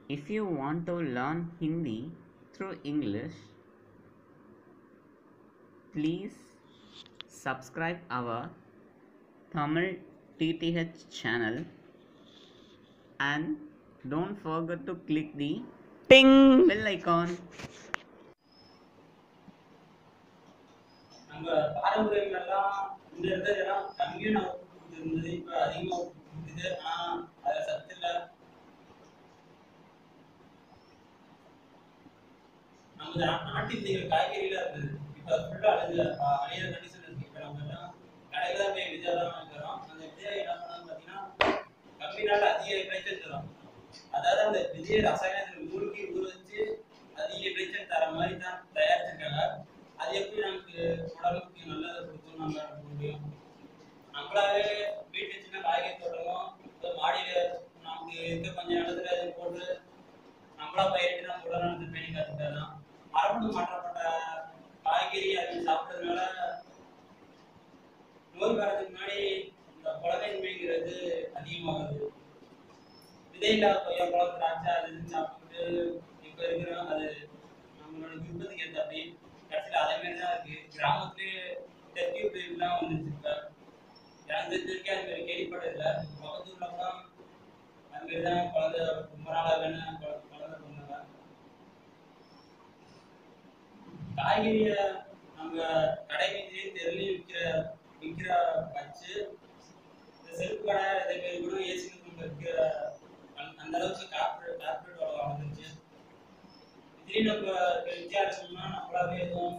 If you want to learn Hindi through English, please subscribe our Tamil TTH channel and don't forget to click the ting bell icon. நம்ம பாரம்பரியங்கள் எல்லாம் இந்த இடத்துல எல்லாம் கம்மியான output இருந்தது இப்ப அதிகமா அவுட்புட் இருக்குது ஆனா அதுல சத்து இல்ல நமது நா- நாட்டு விதைகள் காய்கறிகளா இருந்தது இப்ப அது ஃபுல்லா அழிஞ்ச அ- அழியிற கண்டிஷன் இருக்கு இப்ப நம்ம எல்லாம் கடையில தான் போய் விதை தான் வாங்கிக்கிறோம் அந்த விதையை என்ன பண்ணணும் பாத்தீங்கன்னா கம்மி நாள் அதிக விளைச்சல் தரும் அதாவது அந்த விதையை ரசாயனத்துல மூழ்கி ஊற வச்சு அதிக விளைச்சல் தர மாதிரி தான் தயாரிச்சிருக்காங்க அது எப்படி நமக்கு உடம்புக்கு நல்லதை கொடுக்கும் நம்ம நம்ப முடியும் நம்மளாவே வீட்டு சின்ன காய்கறி தோட்டமோ இல்ல மாடியில நமக்கு இருக்க கொஞ்சம் இடத்துல இது போட்டு நம்மளா பயிரிட்டு நம்ம உடல் நலத்தை பேணி காத்துக்கலாம் மரபணு மாற்றப்பட்ட காய்கறி அது சாப்பிட்டதுனால நோய் வரதுக்கு முன்னாடி இந்த குழந்தைமைங்கிறது அதிகமாகுது விதையில்லா கொய்யாப்பழம் திராட்சை அது இதுன்னு சாப்பிட்டு இப்போ இருக்கிற அது நம்மளோட விருப்பத்துக்கு ஏற்றாப்படி கடைசியில் அதே மாதிரி தான் இருக்கு கிராமத்துலேயே தெற்கி பயிர்லாம் வந்துருச்சு இப்போ எனக்கு தெரிஞ்ச வரைக்கும் அது மாதிரி கேள்விப்பட்டதில்லை பக்கத்தூர்ல கூட அது மாதிரி தான் குழந்தை ரொம்ப நாளாக வேணும் குழந்தை பண்ணாங்க காய்கறியை நம்ம கடை வீதியிலையும் தெருலையும் விற்கிற விற்கிற வச்சு இந்த செருப்பு கடை இதே மாதிரி கூட ஏசி ரூம்ல விற்கிற அந்த- அந்த அளவுக்கு கார்பரேட் கார்பரேட் வளர்ந்துருச்சு திடீர்னு நம்ம வித்தியாசம்னா நம்மளாவே எதுவும்